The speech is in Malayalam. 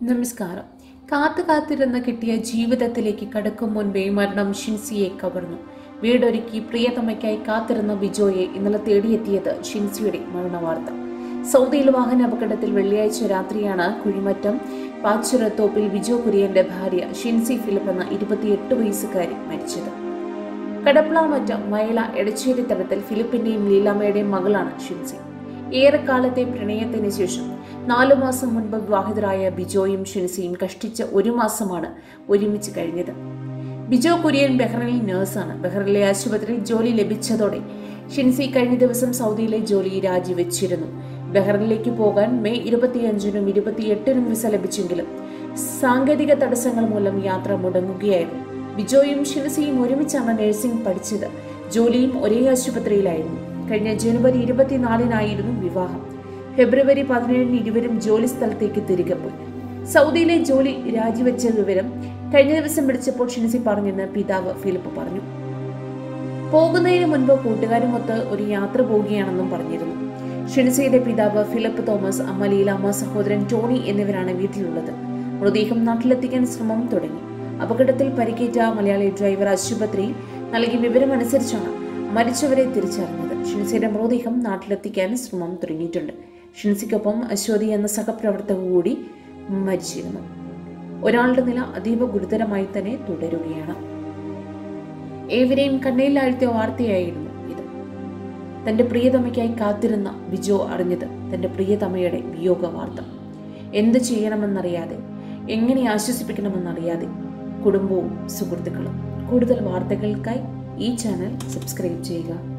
നമസ്കാരം കാത്തു കാത്തിരുന്ന് കിട്ടിയ ജീവിതത്തിലേക്ക് കടക്കും മുൻപേ മരണം ഷിൻസിയെ കവർന്നു വീടൊരുക്കി പ്രിയതമയ്ക്കായി കാത്തിരുന്ന ബിജോയെ ഇന്നലെ തേടിയെത്തിയത് ഷിൻസിയുടെ മരണവാർത്ത സൗദിയിൽ വാഹന അപകടത്തിൽ വെള്ളിയാഴ്ച രാത്രിയാണ് കുഴിമറ്റം പാച്ചുരത്തോപ്പിൽ ബിജോ കുര്യന്റെ ഭാര്യ ഷിൻസി ഫിലിപ്പ് എന്ന ഇരുപത്തിയെട്ട് വയസ്സുകാരി മരിച്ചത് കടപ്ലാമറ്റം മയള എടച്ചേരി തടത്തിൽ ഫിലിപ്പിന്റെയും ലീലാമ്മയുടെയും മകളാണ് ഷിൻസി ഏറെക്കാലത്തെ പ്രണയത്തിന് ശേഷം നാലു മാസം മുൻപ് വിവാഹിതരായ ബിജോയും ഷിൻസിയും കഷ്ടിച്ച ഒരു മാസമാണ് ഒരുമിച്ച് കഴിഞ്ഞത് ബിജോ കുര്യൻ ബഹ്റൈനിൽ നഴ്സാണ് ബഹ്റൈനിലെ ആശുപത്രിയിൽ ജോലി ലഭിച്ചതോടെ ഷിൻസി കഴിഞ്ഞ ദിവസം സൗദിയിലെ ജോലി രാജിവെച്ചിരുന്നു ബഹ്റൈനിലേക്ക് പോകാൻ മെയ് ഇരുപത്തിയഞ്ചിനും ഇരുപത്തിയെട്ടിനും വിസ ലഭിച്ചെങ്കിലും സാങ്കേതിക തടസ്സങ്ങൾ മൂലം യാത്ര മുടങ്ങുകയായിരുന്നു ബിജോയും ഷിൻസിയും ഒരുമിച്ചാണ് നഴ്സിംഗ് പഠിച്ചത് ജോലിയും ഒരേ ആശുപത്രിയിലായിരുന്നു കഴിഞ്ഞ ജനുവരി ഇരുപത്തിനാലിനായിരുന്നു വിവാഹം ഫെബ്രുവരി പതിനേഴിന് ഇരുവരും ജോലി സ്ഥലത്തേക്ക് തിരികെ പോയി സൗദിയിലെ ജോലി രാജിവെച്ച വിവരം കഴിഞ്ഞ ദിവസം വിളിച്ചപ്പോൾ ഷിൻസി പറഞ്ഞെന്ന് പിതാവ് ഫിലിപ്പ് പറഞ്ഞു പോകുന്നതിന് മുൻപ് കൂട്ടുകാരുമൊത്ത് ഒരു യാത്ര പോവുകയാണെന്നും പറഞ്ഞിരുന്നു ഷിൻസിയുടെ പിതാവ് ഫിലിപ്പ് തോമസ് അമ്മ ലീലാമ്മ സഹോദരൻ ടോണി എന്നിവരാണ് വീട്ടിലുള്ളത് മൃതദേഹം നാട്ടിലെത്തിക്കാൻ ശ്രമം തുടങ്ങി അപകടത്തിൽ പരിക്കേറ്റ മലയാളി ഡ്രൈവർ ആശുപത്രിയിൽ നൽകിയ വിവരമനുസരിച്ചാണ് മരിച്ചവരെ തിരിച്ചറിഞ്ഞത് ഷിൻസിയുടെ മൃതദേഹം നാട്ടിലെത്തിക്കാൻ ശ്രമം തുടങ്ങിയിട്ടുണ്ട് ഷിൻസിക്കൊപ്പം അശ്വതി എന്ന സഹപ്രവർത്തക കൂടി മരിച്ചിരുന്നു ഒരാളുടെ നില അതീവ ഗുരുതരമായി തന്നെ തുടരുകയാണ് ഏവരെയും കണ്ണയിലാഴ്ത്തിയ വാർത്തയായിരുന്നു ഇത് തന്റെ പ്രിയതമയ്ക്കായി കാത്തിരുന്ന ബിജോ അറിഞ്ഞത് തന്റെ പ്രിയതമയുടെ വിയോഗ വാർത്ത എന്ത് ചെയ്യണമെന്നറിയാതെ എങ്ങനെ ആശ്വസിപ്പിക്കണമെന്നറിയാതെ കുടുംബവും സുഹൃത്തുക്കളും കൂടുതൽ വാർത്തകൾക്കായി ഈ ചാനൽ സബ്സ്ക്രൈബ് ചെയ്യുക